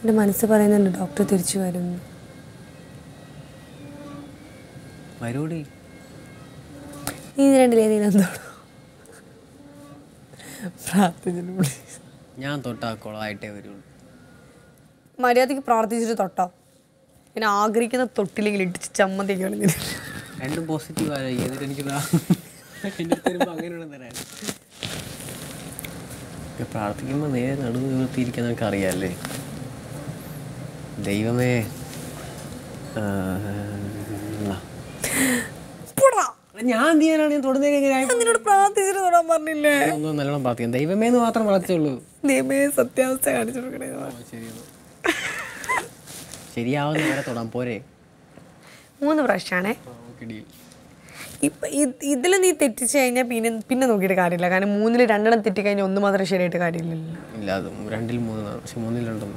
എൻ്റെ മനസ്സ് പറയുന്നുണ്ട് ഡോക്ടർ തിരിച്ചു വരുന്നു വരൂടി നീ ഇത് രണ്ടിലേ നീ എന്തോളൂ പ്രാർത്ഥിച്ചിട്ട് please. ഞാൻ തൊട്ടാ കുളമായിട്ടേ വരുള്ളൂ മര്യാദയ്ക്ക് പ്രാർത്ഥിച്ചിട്ട് തൊട്ടോ ഞാൻ ആഗ്രഹിക്കുന്ന തൊട്ടില്ലെങ്കിൽ ഇടിച്ച് ചമ്മന്തിയൊക്കെ കളഞ്ഞു രണ്ടും പോസിറ്റീവ് ആയി എന്നിട്ട് എനിക്ക് ദാ എൻ്റെ അടുത്ത് വരുമ്പോൾ അങ്ങനെയുള്ള തരാൻ ഒക്കെ പ്രാർത്ഥിക്കുമ്പോൾ നേരെ നടുവ് നിവർത്തിയിരിക്കാൻ നമുക്ക് അറിയാമല്ലേ ദൈവമേ ആ, ആ. ഞാൻ എന്ത് ചെയ്യാനാണ് ഞാൻ തൊടുന്നതിന് എങ്ങനെ ആയി നിന്നോട് പ്രാർത്ഥിച്ചിട്ട് തൊടാൻ പറഞ്ഞില്ലേ ഒന്നും നല്ലോണം പ്രാർത്ഥിക്കാം ദൈവമേ എന്ന് മാത്രം വളർത്തുള്ളൂ ദൈവമേ സത്യാവസ്ഥ കാണിച്ചു കൊടുക്കണേ ശരിയാണ് ശരിയാവുന്ന വരെ തൊടാൻ പോരെ മൂന്ന് പ്രാവശ്യമാണേ ഓക്കെ ഡീൽ ഇപ്പം ഇതിൽ നീ തെറ്റിച്ച് കഴിഞ്ഞാൽ പിന്നെ പിന്നെ നോക്കിയിട്ട് കാര്യമില്ല കാരണം മൂന്നിൽ രണ്ടെണ്ണം തെറ്റിക്കഴിഞ്ഞാൽ ഒന്ന് മാത്രം ശരിയായിട്ട് കാര്യമില്ലല്ലോ ഇല്ല അത് രണ്ടിൽ മൂന്നാണ് പക്ഷെ മൂന്നിൽ രണ്ടൊന്നും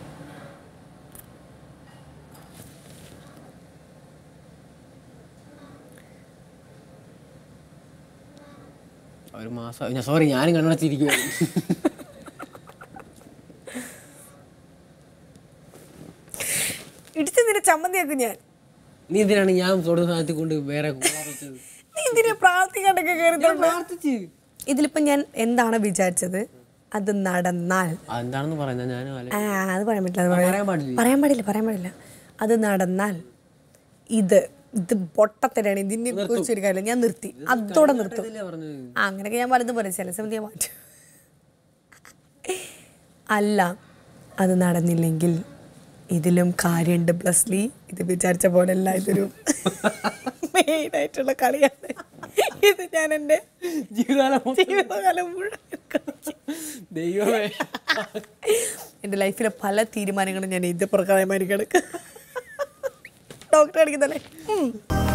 ഒരു മാസം ഞാൻ സോറി ഞാനും കണ്ണടച്ചിരിക്കുവായിരുന്നു ഇടിച്ച് നിന്നെ ചമ്മന്തിയാക്കും ഞാൻ നീ എന്തിനാണ് ഞാൻ തൊടുന്ന സാധനത്തിൽ കൊണ്ട് വേറെ കോളാർ വെച്ചത് നീ എന്തിനാ പ്രാർത്ഥിക്കാണ്ടൊക്കെ കയറി പ്രാർത്ഥിച്ച് ഇതിലിപ്പം ഞാൻ എന്താണ് വിചാരിച്ചത് അത് നടന്നാൽ അതെന്താണെന്ന് പറയുന്നത് ഞാൻ ആലോചി- ആ അത് പറയാൻ പറ്റില്ല അത് പറയാൻ പറയാൻ പാടില്ല പറയാൻ പാടില്ല പറയാൻ പാടില്ല അത് നടന്നാൽ ഇത് ഇത് പൊട്ടത്തരാണ് ഇതിനെ കുറിച്ച് ഒരു കാര്യമില്ല ഞാൻ നിർത്തി അതോടെ നിർത്തും ഇതല്ലേ പറഞ്ഞത് ആ, അങ്ങനെയൊക്കെ ഞാൻ പലതും പറയും ചില സമയത്ത് ഞാൻ മാറ്റും അല്ല അത് നടന്നില്ലെങ്കിൽ ഇതിലും കാര്യമുണ്ട് പ്ലസ്ലി ഇത് വിചാരിച്ച പോലെയല്ല ഇതൊരു മെയിൻ ആയിട്ടുള്ള കളിയാണ് ഇത് ഞാൻ എൻ്റെ ജീവിതകാലം മൊത്തം ജീവിതകാലം മുഴുവൻ കളിക്കും. ദൈവമേ എൻ്റെ ലൈഫിലെ പല തീരുമാനങ്ങളും ഞാൻ ഇത് പ്രകാരമായിരിക്കും എടുക്കുക ഡോക്ടർ അടിക്കുന്നല്ലേ